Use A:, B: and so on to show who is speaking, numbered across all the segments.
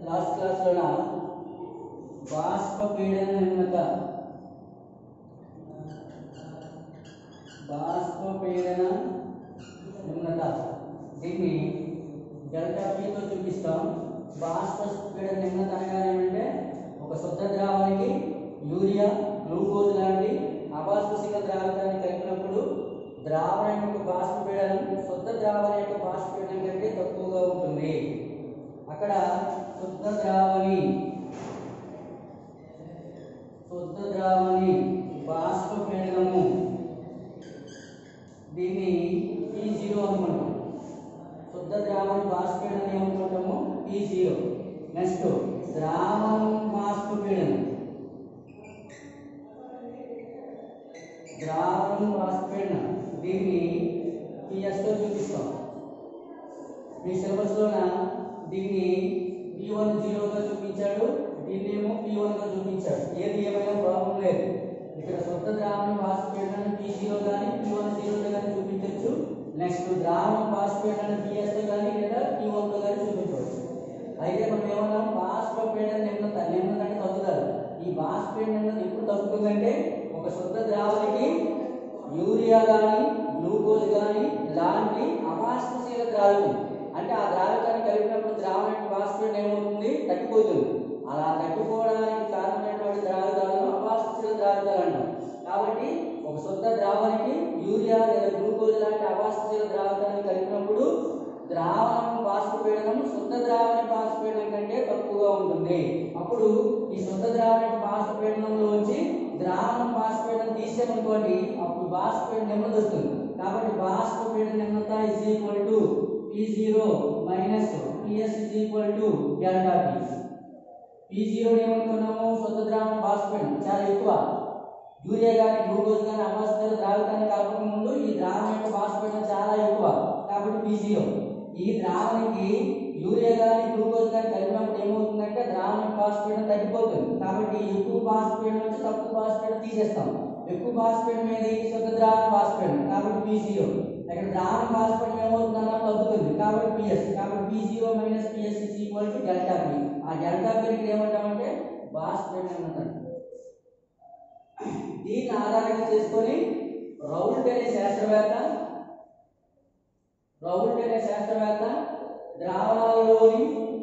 A: Last క్లాస్లోన బాష్ప పీడన నిమ్మక బాష్ప పీడన నిమ్మక దీన్ని డెల్టా పీతో చూపిస్తాం బాష్ప పీడన నిమ్మక అనగా ఏమంటే ఒక శుద్ధ ద్రావణికి యూరియా గ్లూకోజ్ లాంటి అబాష్పశీల ద్రావకాన్ని కలిపినప్పుడు ద్రావణం యొక్క బాష్ప పీడనం శుద్ధ ద్రావణం యొక్క బాష్ప పీడనం కంటే తక్కువగా ఉంటుంది అక్కడ శుద్ధ ద్రావణి శుద్ధ ద్రావణి బాష్ప పీడనము దీన్ని పీ జీరో అనుకుంటాం శుద్ధ ద్రావణి బాష్ప పీడనం ఏమనుకుంటాము పీ జీరో నెక్స్ట్ ద్రావణం బాష్ప పీడనం ద్రావణం బాష్ప పీడనం దీన్ని పిఎస్తో చూపిస్తాం మీ సిలబస్లోన దీన్ని పీ వన్ జీరోగా చూపించాడు దీన్ని ఏమో పీ వన్గా చూపించాడు ఏది ఏమైనా ప్రాబ్లం లేదు ఇక్కడ శుద్ధ ద్రావణం పాస్పేటాన్ని పీ జీరో కానీ పీ వన్ జీరోలో కానీ చూపించవచ్చు నెక్స్ట్ ద్రావణం పాస్పేటాన్ని పిఎస్తో కానీ లేదా పీ వన్తో కానీ చూపించవచ్చు అయితే మనం ఏమన్నాం బాష్పపీడన నిమ్నత నిమ్నత అంటే తగ్గుతారు ఈ బాష్పపీడన నిమ్నత ఎప్పుడు తగ్గుతుందంటే ఒక శుద్ధ ద్రావణికి యూరియా కానీ గ్లూకోజ్ కానీ లాంటి అబాష్పశీల ద్రావకం అంటే ఆ ద్రావకాన్ని కలిపినప్పుడు ద్రావణానికి బాష్పీడనం ఏమవుతుంది తగ్గిపోతుంది అలా తగ్గిపోవడానికి కారణమైనటువంటి ద్రావకాలను అబాష్పశీల ద్రావకాలు అంటాం కాబట్టి ఒక శుద్ధ ద్రావణికి యూరియా లేదా గ్లూకోజ్ లాంటి అబాష్పశీల ద్రావకాన్ని కలిపినప్పుడు ద్రావణం బాష్పపీడనం శుద్ధ ద్రావణ బాష్పపీడనం కంటే తక్కువగా ఉంటుంది అప్పుడు ఈ శుద్ధ ద్రావణ బాష్పపీడనంలోంచి ద్రావణం బాష్పపీడనం తీసామనుకోండి అప్పుడు బాష్పపీడనం నెమ్మది వస్తుంది కాబట్టి బాష్పపీడన నెమ్మత is equal to P zero minus PS is equal to delta P P zero ఏమనుకున్నాము శుద్ధ ద్రావణ బాష్పపీడనం చాలా ఎక్కువ యూరియా కానీ గ్లూకోజ్ కానీ అమాస్టర్ ద్రావకాన్ని కలపక ముందు ఈ ద్రావణం యొక్క బాష్పీడనం చాలా ఎక్కువ కాబట్టి పీ జీరో ఈ ద్రావణికి యూరియా కానీ గ్లూకోజ్ కానీ కలిపినప్పుడు ఏమవుతుందంటే ద్రావణ బాష్పీడనం తగ్గిపోతుంది కాబట్టి ఎక్కువ బాష్పీడనం నుంచి తక్కువ బాష్పీడనం తీసేస్తాం ఎక్కువ బాష్పీడనం ఏది శుద్ధ ద్రావణ బాష్పీడనం కాబట్టి పీ జీరో ఇక్కడ ద్రావణ బాష్పీడనం ఏమవుతుందన్న తగ్గుతుంది కాబట్టి పిఎస్ కాబట్టి P zero minus PS is equal to delta P ఆ డెల్టా పి ఏమంటామంటే బాష్పీడనం అంటారు దీన్ని ఆధారంగా చేసుకొని రౌల్ట్ అనే శాస్త్రవేత్త రౌల్ట్ అనే శాస్త్రవేత్త ద్రావణాలలోని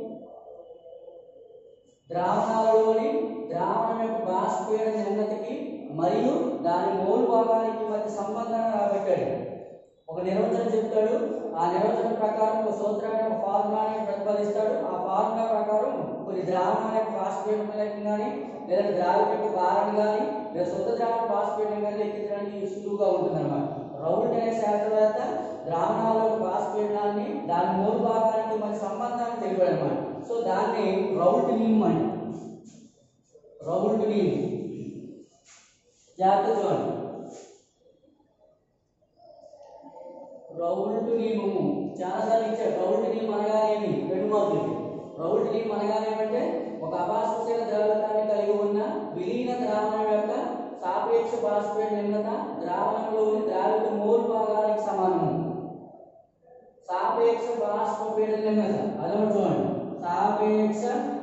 A: ద్రావణాలలోని ద్రావణం యొక్క బాష్పీడన నిమ్మతికి మరియు దాని మోల్ భాగానికి మధ్య సంబంధాన్ని రాబట్టాడు ఒక నిర్వచనం చెప్తాడు ఆ నిర్వచనం ప్రకారం ఒక సూత్రాన్ని ఒక ఫార్ములాని ప్రతిపాదిస్తాడు ఆ ఫార్ములా ప్రకారం కొన్ని ద్రావణాల యొక్క బాష్పీడనం కానీ లేదా ద్రావణ యొక్క భారం కానీ లేదా శుద్ధ ద్రావణ బాష్పీడనం కానీ లెక్కించడానికి సులువుగా ఉంటుంది అనమాట రౌల్ట్ అనే శాస్త్రవేత్త ద్రావణాల యొక్క బాష్పీడనాన్ని దాని మూడు భాగానికి మధ్య సంబంధాన్ని తెలిపాడు అనమాట సో దాన్ని రౌల్ట్ నియమం అంట రౌల్ట్ నియమం జాగ్రత్త చూడండి రౌల్ట్ నియమము చాలాసార్లు ఇచ్చాడు రౌల్ట్ నియమం అనగా ఏమి రెండు మార్కులు రౌల్ట్ నియమం అనగా ఏమంటే ఒక అబాష్పశీల ద్రావకాన్ని కలిగి ఉన్న విలీన ద్రావణం యొక్క సాపేక్ష బాష్పీడ నిమ్మత ద్రావణంలోని ద్రావిత మోల్ భాగానికి సమానము సాపేక్ష బాష్పపీడ నిమ్మత అదొకటి చూడండి సాపేక్ష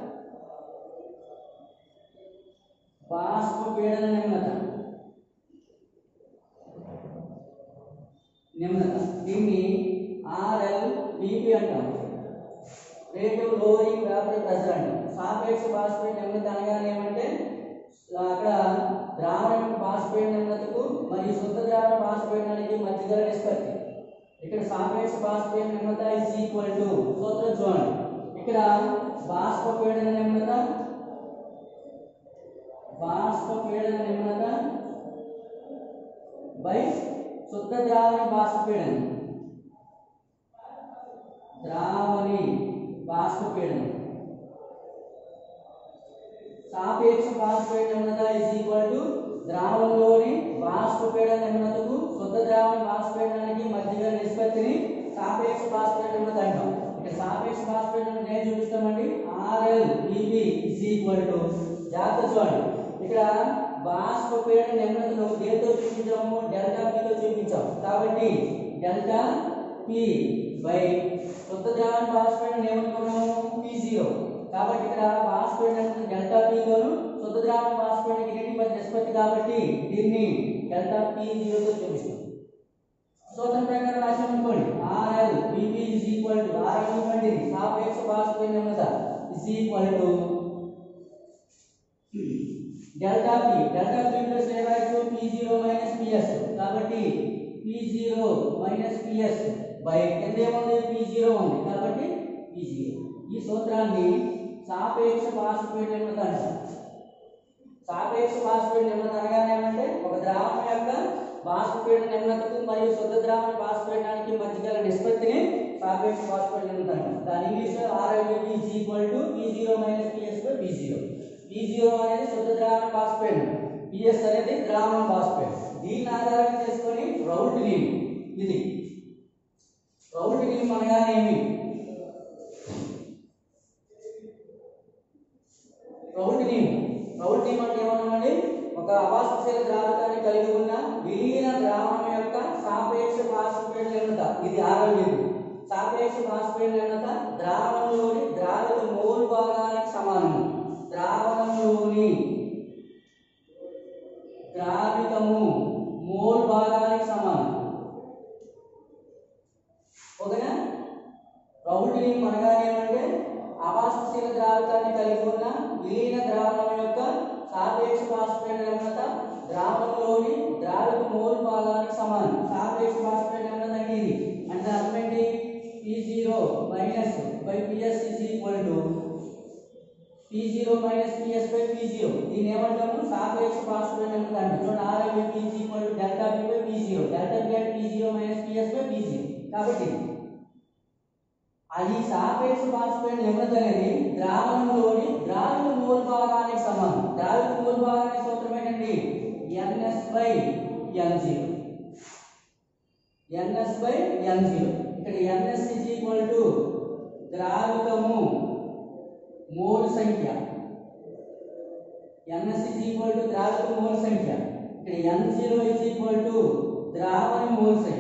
A: బాష్పపీడన నిమ్మత నిమ్మత దీన్ని ఆర్ఎల్ బీపీ అంటాం rate of lowering vapour pressure అంటాం సాపేక్ష బాష్పీడ నిమ్మత అనగానే ఏమంటే అక్కడ ద్రావణ బాష్పీడ నిమ్మతకు మరియు శుద్ధ ద్రావణ బాష్పీడనానికి మధ్య గల నిష్పత్తి ఇక్కడ సాపేక్ష బాష్పీడ నిమ్మత ఇస్ ఈక్వల్ టు సూత్రం చూడండి ఇక్కడ బాష్పపీడన నిమ్మత బాష్పపీడన నిమ్మత బై శుద్ధ ద్రావణ బాష్పపీడనం ద్రావణి బాష్పపీడనం సాపేక్ష బాష్పపీడన నిమ్మత ఇస్ ఈక్వల్ టు ద్రావణంలోని బాష్పపీడన నిమ్మతకు శుద్ధ ద్రావణ బాష్పపీడనానికి మధ్య నిష్పత్తిని సాపేక్ష బాష్పపీడన నిమ్మత అంటాం ఇక్కడ సాపేక్ష బాష్పపీడనం నేను చూపిస్తామండి RL EP is equal to జాగ్రత్త చూడండి ఇక్కడ బాష్పపీడన నిమ్మతను దేంతో చూపించాము డెల్టా పితో చూపించాం కాబట్టి డెల్టా పి బై శుద్ధ ద్రావణ బాష్పీడనం ఏమనుకున్నాము పి జీరో కాబట్టి ఇక్కడ భాస్కరుడు డెల్టా పీలోను శుద్ధ ద్రావణ భాస్కరుడికి నీటి మధ్య నిష్పత్తి కాబట్టి దీన్ని డెల్టా పీ జీరోతో చూపిస్తాం సూత్రం ప్రకారం రాసాం అనుకోండి RL PP is equal to R ఇవ్వండి సాపేక్ష భాస్కరుడి నెమ్మద is equal to delta P delta P plus a value P zero minus PS కాబట్టి P zero minus PS by కింద ఏముంది పి జీరో ఉంది కాబట్టి పి జీరో ఈ సూత్రాన్ని సాపేక్ష బాష్పీడ నిమ్మత అంటారు సాపేక్ష బాష్పీడ నిమ్మత అనగానే ఏమంటే ఒక ద్రావణం యొక్క బాష్పీడ నిమ్మతకు మరియు శుద్ధ ద్రావణ బాష్పీడానికి మధ్య గల నిష్పత్తిని సాపేక్ష బాష్పీడ నిమ్మత అంటారు దాని English RIB is equal to P zero minus PS by P zero P zero అనేది శుద్ధ ద్రావణ ఫాస్ఫేట్ పిఎస్ అనేది ద్రావణ ఫాస్ఫేట్ దీన్ని ఆధారంగా చేసుకొని రౌల్ట్ నీమ్ ఇది రౌల్ట్ నీమ్ అనగానే ఏమి రౌల్ట్ నీమ్ రౌల్ట్ నీమ్ అంటే ఏమన్నామండి ఒక అవాస్తశీల ద్రావకాన్ని కలిగి ఉన్న విలీన ద్రావణం యొక్క సాపేక్ష ఫాస్ఫేట్ నిమ్మత ఇది ఆరోగ్యం సాపేక్ష ఫాస్ఫేట్ నిమ్మత ద్రావణంలోని ద్రావిత మోల్ భాగానికి సమానము ద్రావణంలోని ద్రావితము మోల్ భాగానికి సమానం ఓకేనా రౌల్ట్ అనగానే ఏమంటే అవాస్తశీల ద్రావకాన్ని కలిగి ఉన్న విలీన ద్రావణం యొక్క సాపేక్ష బాష్పీడ నిమ్నత ద్రావణంలోని ద్రావిత మోల్ భాగానికి సమానం సాపేక్ష బాష్పీడ నిమ్నత అంటే ఇది అంటే అర్థం ఏంటి P zero minus by PS is equal to P zero minus PS by P zero దీన్ని ఏమంటాము సాపేక్ష బాష్పీడ నిమ్నత అంటే చూడండి RI P equal to delta P by P zero delta P అంటే P zero minus PS by P zero కాబట్టి అది సాపేక్ష బాష్పీడ నిమ్నత అనేది ద్రావణంలోని ద్రావిత మూల భాగానికి సమానం ద్రావిత మూల భాగానికి సూత్రం ఏంటండి NS by N zero NS by N zero ఇక్కడ ఎన్ఎస్ ఇజ్ ఈక్వల్ టు ద్రావితము మోల్ సంఖ్య ఎన్ఎస్ ఇజ్ ఈక్వల్ టు ద్రావిత మోల్ సంఖ్య ఇక్కడ N zero is equal to ద్రావణ మోల్ సంఖ్య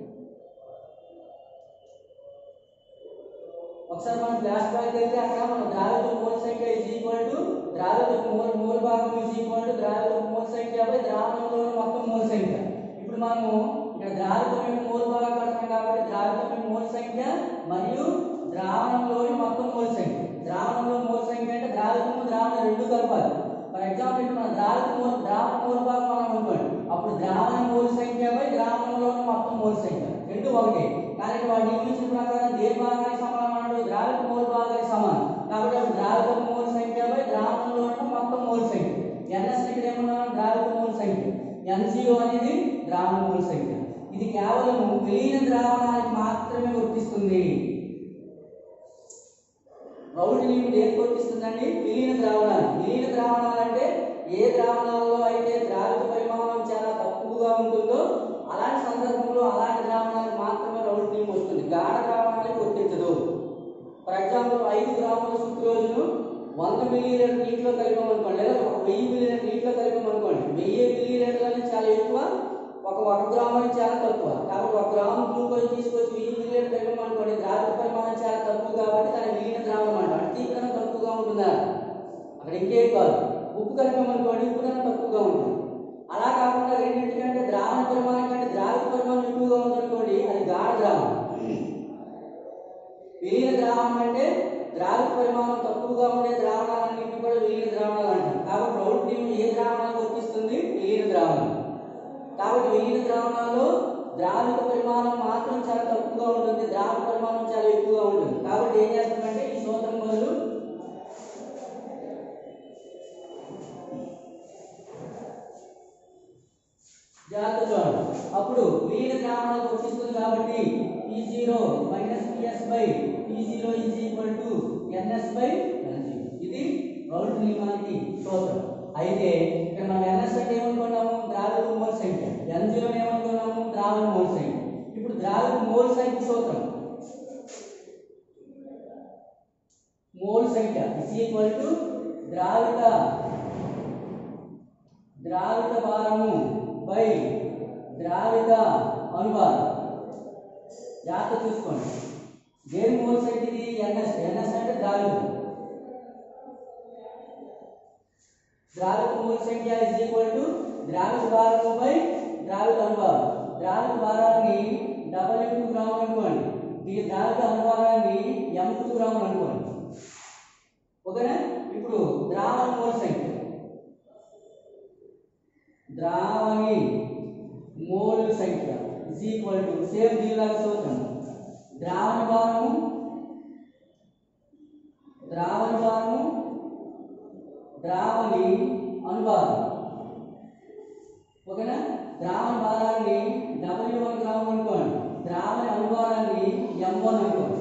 A: ఒకసారి మనం ఫ్లాష్ బ్యాక్ అయితే అక్కడ మనం ద్రావిత మూల సంఖ్య ఇజ్ ఈక్వల్ టు ద్రావిత మూల మూల భాగం ఇజ్ ఈక్వల్ టు ద్రావిత మూల సంఖ్య బై ద్రావణంలోని మొత్తం మూల సంఖ్య ఇప్పుడు మనము ఇక్కడ ద్రావితం యొక్క మూల భాగం కడతాం కాబట్టి ద్రావితం యొక్క మూల సంఖ్య మరియు ద్రావణంలోని మొత్తం మూల సంఖ్య ద్రావణంలో మూల సంఖ్య అంటే ద్రావితము ద్రావణం రెండు కలపాలి ఫర్ ఎగ్జాంపుల్ ఇప్పుడు మన ద్రావిత మూల ద్రావణ మూల భాగం మనం అనుకోండి అప్పుడు ద్రావణ మూల సంఖ్య బై ద్రావణంలోని మొత్తం మూల సంఖ్య రెండు ఒకటే కానీ వాటి యూనిట్ ప్రకారం దేని భాగానికి సమానం అన్నాడు ద్రావిత మూల భాగానికి సమానం కాబట్టి అప్పుడు ద్రావిత మూల సంఖ్య బై ద్రావణంలో ఉన్న మొత్తం మూల సంఖ్య ఎన్ఎస్ ఇక్కడ ఏమన్నాం ద్రావిత మూల సంఖ్య ఎన్జిఓ అనేది ద్రావణ మూల సంఖ్య ఇది కేవలం విలీన ద్రావణానికి మాత్రమే వర్తిస్తుంది రౌల్ట్ నీవు దేనికి వర్తిస్తుందండి విలీన ద్రావణాలు విలీన ద్రావణాలు అంటే ఏ ద్రావణాల్లో అయితే ద్రావిత పరిమాణం చాలా తక్కువగా ఉంటుందో అలాంటి సందర్భంలో అలాంటి ద్రావణాలకు మాత్రమే రౌల్ట్ నీవు వస్తుంది గాఢ ద్రావణాలకు వర్తించదు ఫర్ ఎగ్జాంపుల్ ఐదు గ్రాముల సుక్రోజును వంద మిల్లీ లీటర్ నీటిలో కలిపామనుకోండి లేదా ఒక వెయ్యి మిల్లీ లీటర్ నీటిలో కలిపామనుకోండి వెయ్యి మిల్లీ లీటర్లు అనేది చాలా ఎక్కువ ఒక ఒక గ్రాము అనేది చాలా తక్కువ కాబట్టి ఒక గ్రాము గ్లూకోజ్ తీసుకొచ్చి వెయ్యి మిల్లీ లీటర్ కలిపామనుకోండి ద్రావిత పరిమాణం చాలా తక్కువ కాబట్టి దాని విలీన ద్రావణం అంటాం అంటే తీవ్రత తక్కువగా ఉంటుందా అక్కడ ఇంకేం కాదు ఉప్పు కలిపామనుకోండి ఉప్పు కన్నా తక్కువగా ఉంటుంది అలా కాకుండా రెండింటికంటే ద్రావణ పరిమాణం కంటే ద్రావిత పరిమాణం ఎక్కువగా ఉందనుకోండి అది గాఢ ద్రావణం విలీన ద్రావణం అంటే ద్రావిత పరిమాణం తక్కువగా ఉండే ద్రావణాలన్నింటినీ కూడా విలీన ద్రావణాలు అంటారు కాబట్టి రౌల్ట్ నీమ్ ఏ ద్రావణాలకు వర్తిస్తుంది విలీన ద్రావణం కాబట్టి విలీన ద్రావణాల్లో ద్రావిత పరిమాణం మాత్రం చాలా తక్కువగా ఉంటుంది ద్రావణ పరిమాణం చాలా ఎక్కువగా ఉంటుంది కాబట్టి ఏం చేస్తామంటే ఈ సూత్రం బదులు జాగ్రత్త చూడండి అప్పుడు విలీన ద్రావణాలకు వర్తిస్తుంది కాబట్టి E zero minus PS by E zero is equal to NS by ఇది రౌల్ట్ నియమానికి సూత్రం అయితే ఇక్కడ మనం ఎన్ఎస్ అంటే ఏమనుకున్నాము ద్రావిడ మోల్ సంఖ్య ఎన్ జీరో ఏమనుకున్నాము ద్రావిడ మోల్ సంఖ్య ఇప్పుడు ద్రావిడ మోల్ సంఖ్య సూత్రం మోల్ సంఖ్య ఇస్ ఈక్వల్ టు ద్రావిత ద్రావిత భారము బై ద్రావిత అనుపాతం జాగ్రత్త చూసుకోండి దేని మోల్ సంఖ్య ఇది ఎన్ఎస్ ఎన్ఎస్ అంటే ద్రావితం మోల్ సంఖ్య ఇస్ ఈక్వల్ టు ద్రావిత భారము బై ద్రావిత అనుభావం ద్రావిత భారాన్ని డబల్ టూ గ్రాములు అనుకోండి ఈ ద్రావిత అనుభావాన్ని ఎం టూ గ్రాములు అనుకోండి ఓకేనా ఇప్పుడు ద్రావణ మోల్ సంఖ్య ద్రావణి మోల్ సంఖ్య ఇస్ ఈక్వల్ టు సేమ్ దీనిలాగా సూత్రం ద్రావణ భారము ద్రావణ భారము ద్రావణి అనుభారం ఓకేనా ద్రావణ భారాన్ని డబ్ల్యూ వన్ గ్రామం అనుకోండి ద్రావణ అనుభారాన్ని ఎం వన్ అనుకోండి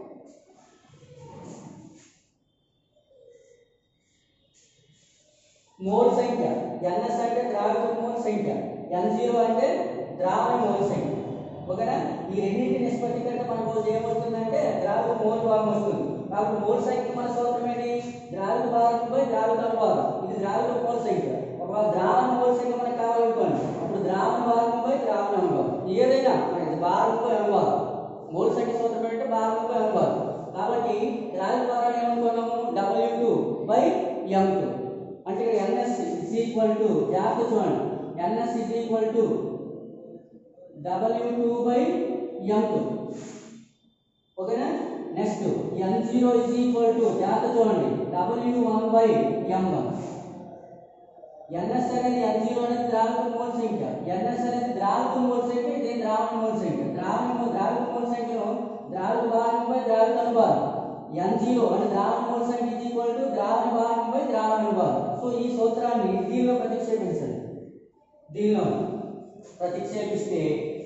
A: మోల్ సంఖ్య ఎన్ఎస్ అంటే ద్రావిత మోల్ సంఖ్య ఎన్ జీరో అంటే ద్రావణ మోల్ సంఖ్య ఓకేనా ఈ రెండింటి నిష్పత్తి కంటే మనకు రోజు ఏమవుతుందంటే ద్రావిత మోల్ భాగం వస్తుంది కాబట్టి మోల్ సంఖ్య మన సూత్రం ఏంటి ద్రావిత భాగం బై ద్రావిత అనుపాతం ఇది ద్రావిత మోల్ సంఖ్య ఒకవేళ ద్రావణ మోల్ సంఖ్య మనకు కావాలనుకోండి అప్పుడు ద్రావణ భాగం బై ద్రావణ అనుపాతం ఏదైనా మనకి భాగం బై అనుపాతం మోల్ సంఖ్య సూత్రం ఏంటంటే భాగం బై అనుపాతం కాబట్టి ద్రావిత భాగాన్ని ఏమనుకున్నాము W two by M two అంటే ఇక్కడ ఎన్ఎస్ ఇస్ ఈక్వల్ టు జాగ్రత్త చూడండి NS is equal to W two by M two ఓకేనా next N zero is equal to జాగ్రత్త చూడండి W one by M one NS అనేది ఎన్ జీరో అనేది ద్రావిత mole సంఖ్య ఎన్ఎస్ అనేది ద్రావిత మోల్ సంఖ్య ఇది ద్రావణ మోల్ సంఖ్య ద్రావణ మోల్ ద్రావిత మోల్ సంఖ్యను ద్రావిత భాగం బై ద్రావిత అనుపాతం ఎన్ జీరో అంటే ద్రావణ మోల్ సంఖ్య ఇస్ ఈక్వల్ టు ద్రావణ భాగం బై ద్రావణ అనుపాతం సో ఈ సూత్రాన్ని దీనిలో ప్రతిక్షేపించండి దీనిలో ప్రతిక్షేపిస్తే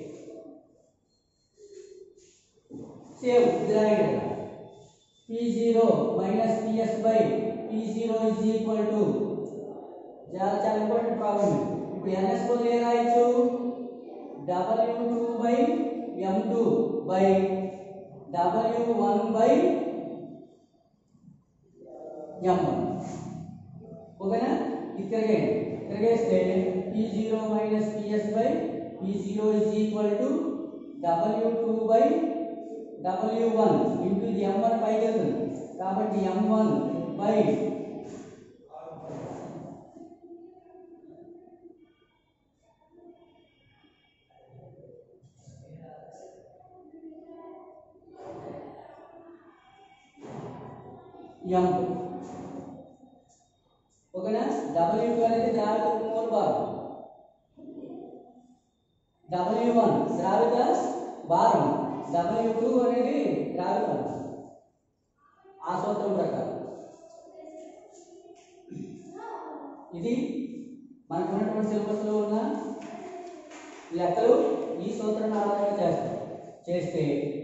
A: సేవ్ ఇది రాయండి P zero minus PS by P zero is equal to చాలా చాలా ఇంపార్టెంట్ ప్రాబ్లం ఇప్పుడు ఎన్ఎస్ బదులు ఏం రాయొచ్చు W two by M two by W one by M one ఓకేనా ఇది తిరగేయండి తిరగేస్తే P zero minus PS by P zero is equal to W two by W one into ఇది ఎం వన్ పైకి వెళ్తుంది కాబట్టి ఎం వన్ బై ఎం ఓకేనా W two అనేది ద్రావిత మూల భాగం డబ్ల్యూ వన్ ద్రావిత భారం డబ్ల్యూ టూ అనేది ద్రావిత ఆ సూత్రం ప్రకారం ఇది మనకు ఉన్నటువంటి సిలబస్లో ఉన్న లెక్కలు ఈ సూత్రాన్ని ఆధారంగా చేస్తాం చేస్తే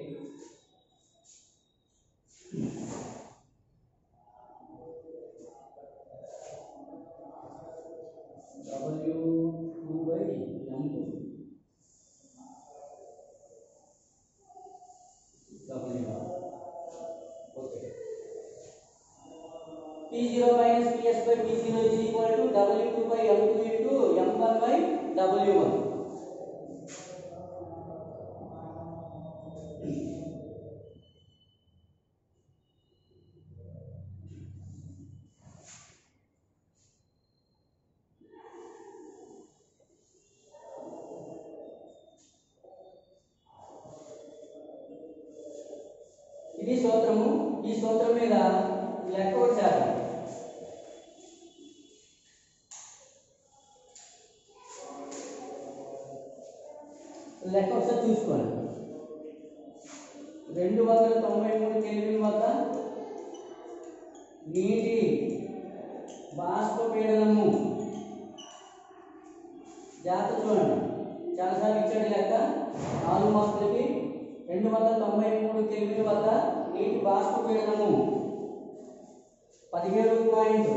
A: W two by M two W okay P zero minus PS by P zero is equal to W two by M two into M one by W one ఇది సూత్రము ఈ సూత్రం మీద లెక్క ఒకటి చేద్దాం లెక్క ఒకసారి చూసుకోండి రెండు వందల తొంభై మూడు కెల్విన్ వద్ద నీటి బాష్పపీడనము జాగ్రత్త చూడండి చాలాసార్లు ఇచ్చాడు లెక్క నాలుగు మార్కులకి రెండు వందల తొంభై మూడు కెల్విన్ వద్ద నీటి బాష్పపీడనము పదిహేడు పాయింట్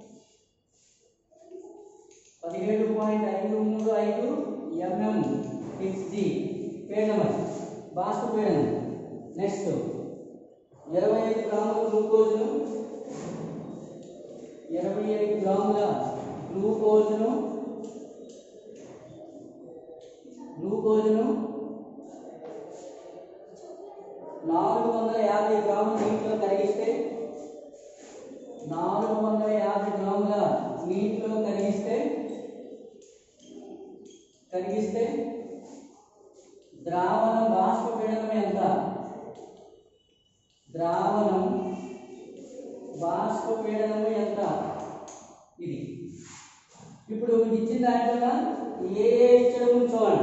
A: పదిహేడు పాయింట్ ఐదు మూడు ఐదు ఎంఎం హెచ్జి పీడనం బాష్పపీడనం నెక్స్ట్ ఇరవై ఐదు గ్రాముల గ్లూకోజ్ను ఇరవై ఐదు గ్రాముల గ్లూకోజ్ను గ్లూకోజ్ను నాలుగు వందల యాభై గ్రాముల నీటిలో కరిగిస్తే నాలుగు వందల యాభై గ్రాముల నీటిలో కరిగిస్తే తగ్గిస్తే ద్రావణం బాష్పపీడనం ఎంత ద్రావణం బాష్పపీడనము ఎంత ఇది ఇప్పుడు ఇచ్చిన దాంట్లో ఏ ఏ ఇచ్చడం చూడండి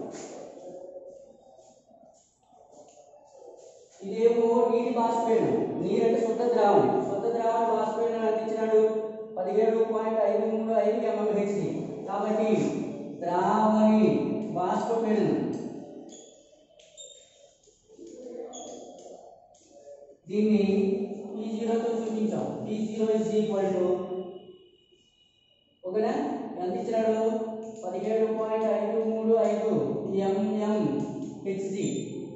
A: ఇదేమో నీటి బాష్పీడనం నీరంటే శుద్ధ ద్రావణం శుద్ధ ద్రావణ బాష్పీడనం ఎంత ఇచ్చినాడు పదిహేడు పాయింట్ ఐదు మూడు ఐదు ఎంఎంహెచ్డి కాబట్టి ద్రావణి బాష్పపీడనం దీన్ని ఈ జీరోతో చూపించాం ఈ జీరో ఇస్ ఈక్వల్ టు ఓకేనా ఎంత ఇచ్చినాడు పదిహేడు పాయింట్ ఐదు మూడు ఐదు ఎంఎం హెచ్డి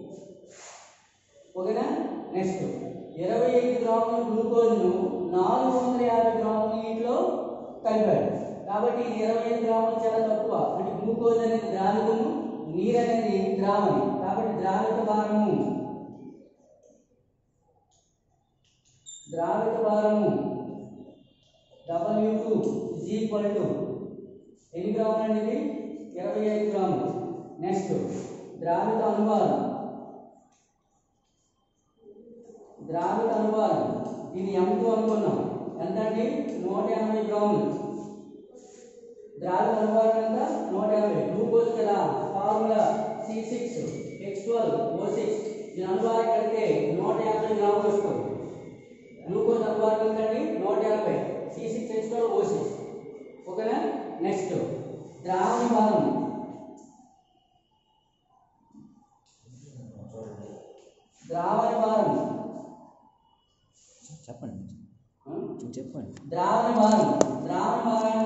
A: ఓకేనా నెక్స్ట్ ఇరవై ఐదు గ్రాముల గ్లూకోజ్ను నాలుగు వందల యాభై గ్రాముల నీటిలో కలిపాడు కాబట్టి ఇది ఇరవై ఐదు గ్రాములు చాలా తక్కువ అంటే గ్లూకోజ్ అనేది ద్రావితము నీరు అనేది ద్రావణి కాబట్టి ద్రావిత భారము ద్రావిత భారము W two is equal to ఎన్ని గ్రాములు అండి ఇది ఇరవై ఐదు గ్రాములు నెక్స్ట్ ద్రావిత అనువాదం ద్రావిత అనువాదం ఇది ఎంతో అనుకున్నాం ఎంత అండి నూట ఎనభై గ్రాములు ద్రావిత అనువాదం ఎంత నూట ఎనభై గ్లూకోజ్ కదా formula C six H twelve O six దీని అనువాదం కడితే నూట యాభై గ్రాములు వస్తుంది గ్లూకోజ్ అనువాదం ఎంత అండి నూట యాభై C six H twelve O six ఓకేనా నెక్స్ట్ ద్రావణ భారం ద్రావణ భారం
B: చెప్పండి
A: ఆ?
B: చెప్పండి
A: ద్రావణ భారం ద్రావణ భారం